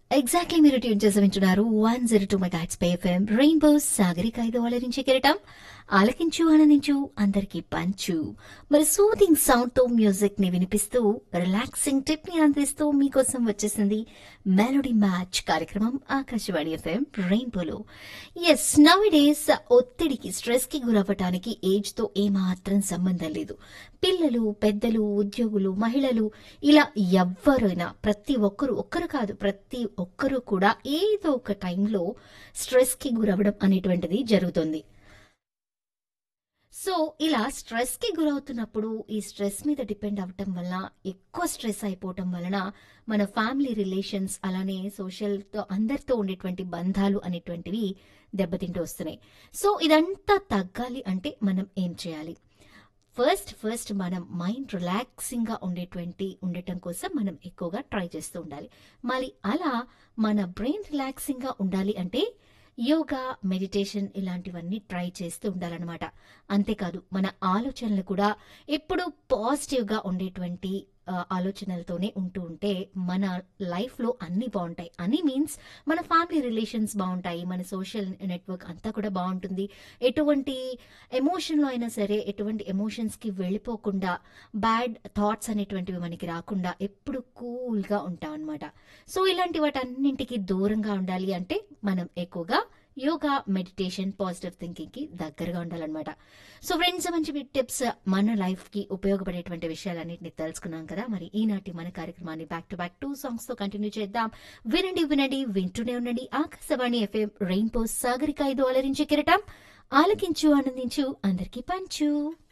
exactly మీరు tune చేసి వింటున్నారు వన్ జీరో టూ మెగాట్స్ పై ఎఫ్ఎం రెయిన్బో సాగరిక ఐదు అలరించి కిరటం ఆలకించు ఆనందించు అందరికీ పంచు మరి సూదింగ్ సౌండ్ తో మ్యూజిక్ ని వినిపిస్తూ రిలాక్సింగ్ టిప్ ని అందిస్తూ మీకోసం వచ్చేసింది మెలోడీ మ్యాచ్ కార్యక్రమం ఆకాశవాణి ఎఫ్ఎం రెయిన్బోలో ఎస్ నవ్ డేస్ ఒత్తిడికి స్ట్రెస్ కి గురవ్వటానికి ఏజ్ తో ఏమాత్రం సంబంధం లేదు పిల్లలు పెద్దలు ఉద్యోగులు మహిళలు ఇలా ఎవ్వరైనా ప్రతి ఒక్కరు ఒక్కరు కాదు ప్రతి ఒక్కరు కూడా ఏదో ఒక టైంలో స్ట్రెస్ కి గురవ్వడం అనేటువంటిది జరుగుతుంది సో ఇలా స్ట్రెస్ కి గురవుతున్నప్పుడు ఈ స్ట్రెస్ మీద డిపెండ్ అవ్వటం వల్ల ఎక్కువ స్ట్రెస్ అయిపోవటం వలన మన ఫ్యామిలీ రిలేషన్స్ అలానే సోషల్ తో అందరితో ఉండేటువంటి బంధాలు అనేటువంటివి దెబ్బతింటూ వస్తున్నాయి సో ఇదంతా తగ్గాలి అంటే మనం ఏం చేయాలి ఫస్ట్ ఫస్ట్ మనం మైండ్ రిలాక్సింగ్ గా ఉండేటువంటి ఉండటం కోసం మనం ఎక్కువగా ట్రై చేస్తూ ఉండాలి మరి అలా మన బ్రెయిన్ రిలాక్సింగ్ గా ఉండాలి అంటే యోగా మెడిటేషన్ ఇలాంటివన్నీ ట్రై చేస్తూ ఉండాలన్నమాట అంతేకాదు మన ఆలోచనలు కూడా ఎప్పుడు పాజిటివ్ గా ఉండేటువంటి ఆ, ఆలోచనలతోనే ఉంటూ ఉంటే మన లైఫ్ లో అన్ని బాగుంటాయి అని మీన్స్ మన ఫ్యామిలీ రిలేషన్స్ బాగుంటాయి మన సోషల్ నెట్వర్క్ అంతా కూడా బాగుంటుంది ఎటువంటి ఎమోషన్ లో అయినా సరే ఎటువంటి ఎమోషన్స్ కి వెళ్ళిపోకుండా బ్యాడ్ థాట్స్ అనేటువంటివి మనకి రాకుండా ఎప్పుడు కూల్ గా ఉంటాం అనమాట సో ఇలాంటి వాటన్నింటికి దూరంగా ఉండాలి అంటే మనం ఎక్కువగా యోగా మెడిటేషన్ పాజిటివ్ థింకింగ్ కి దగ్గరగా ఉండాలన్నమాట సో ఫ్రెండ్స్ మంచి టిప్స్ మన లైఫ్ కి ఉపయోగపడేటువంటి విషయాలన్నింటినీ తెలుసుకున్నాం కదా మరి ఈనాటి మన కార్యక్రమాన్ని back to back two songs తో కంటిన్యూ చేద్దాం వినండి వినండి వింటూనే ఉండండి ఆకాశవాణి ఎఫ్ఎం రెయిన్బో సాగరిక ఐదు అలరించే కిరటం ఆలకించు ఆనందించు అందరికీ పంచు